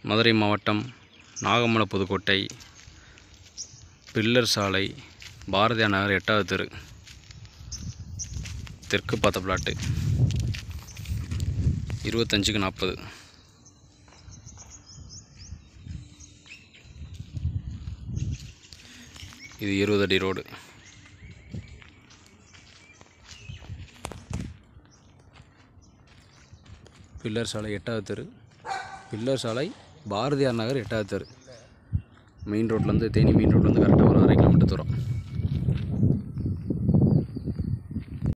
மதுரை மாவட்டம் நாகமலை புதுக்கோட்டை பில்லர் சாலை பாரதியார் நகர் எட்டாவது தெரு தெற்கு பார்த்த பிளாட்டு இருபத்தஞ்சுக்கு நாற்பது இது இருபது அடி ரோடு பில்லர் சாலை எட்டாவது தெரு பில்லர் சாலை பாரதியார் நகர் எட்டாவது தெரு மெயின் ரோட்லேருந்து தேனி மெயின் ரோட்லேருந்து கரெக்டாக ஒரு அரை கிலோமீட்டர் தூரம்